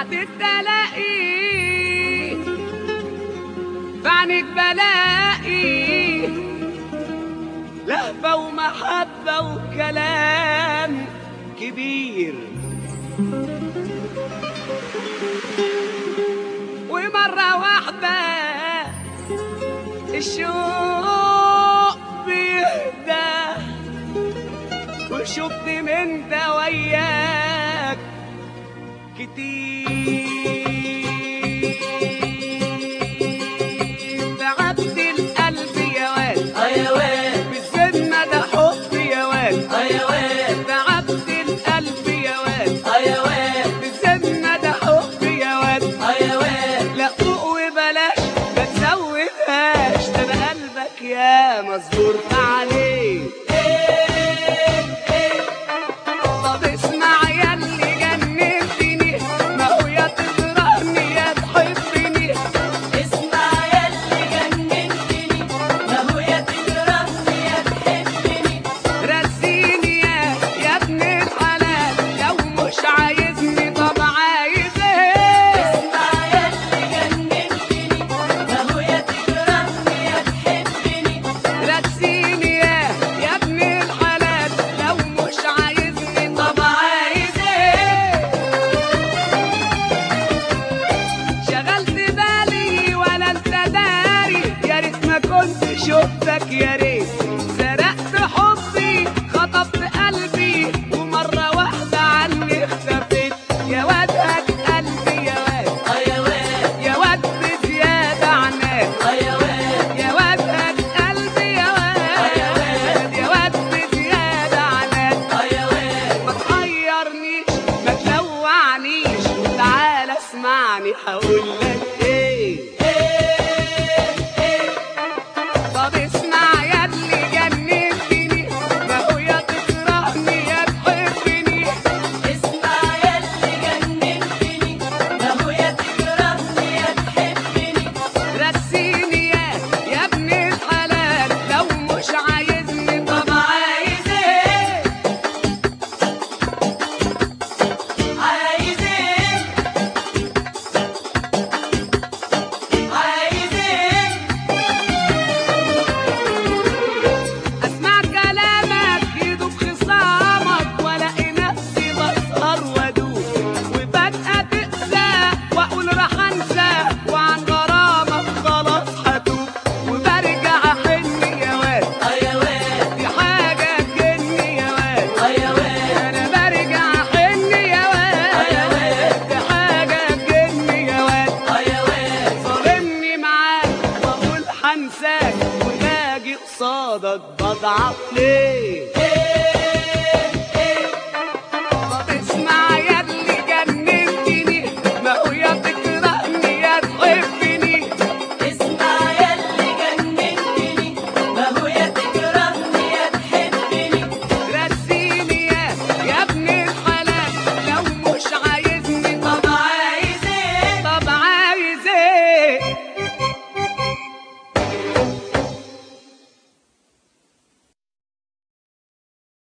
عدت تلاقي فعنك بلاقي لهفة ومحبة وكلام كبير ومرة واحدة الشوق بيهدى وشفت من ده وياك كتير تعبت القلب يا واد يا واد بالذمة ده حب يا واد يا واد تعبت القلب يا واد يا واد بالذمة ده حب يا واد يا واد لا فوق وبلاش ما تزودهاش ده انا قلبك يا مصدور عليه طب اسمع يا اللي جننتني ما هو يا تكرهني يا تحبني اسمع يا اللي جننتني ما هو يا تكرهني يا تحبني رسيني يا يا ابن الحلال لو مش عايزني طب عايز ايه اسمع يا اللي جننتني ما هو يا تكرهني يا تحبني رسيني يا يا ابن الحلال لو مش عايزني طب عايز ايه شغلت بالي ولا انت داري يا ريت ما كنت شفتك يا ريت سرقت حبي خطفت قلبي ومرة واحدة عني اختفيت يا واد هات قلبي يا واد يا واد يا واد بزيادة عناد يا واد يا واد هات قلبي يا واد يا واد بزيادة عناد يا واد ما تحيرنيش ما تلوعنيش تعال اسمعني هقول لك ايه طب اسمع يا اللي جننتني ما هو يا تكرهني يا تحبني اسمع يا اللي جننتني ما هو يا تكرهني يا تحبني رسيني يا يا ابن الحلال لو مش عايزني طب عايز ايه عايز ايه عايز ايه اسمع كلامك يدوب خصامك والاقي نفسي بسهر وادوب وفجأة تقسى واقول راح انسى وعن غرامك خلاص هتوب وبرجع احن يا واد يا واد دي حاجة تجني يا واد يا واد انا برجع احن يا واد دي حاجة تجني يا واد يا واد ظالمني معاك واقول هنساك وباجي قصادك بضعف ليه ايه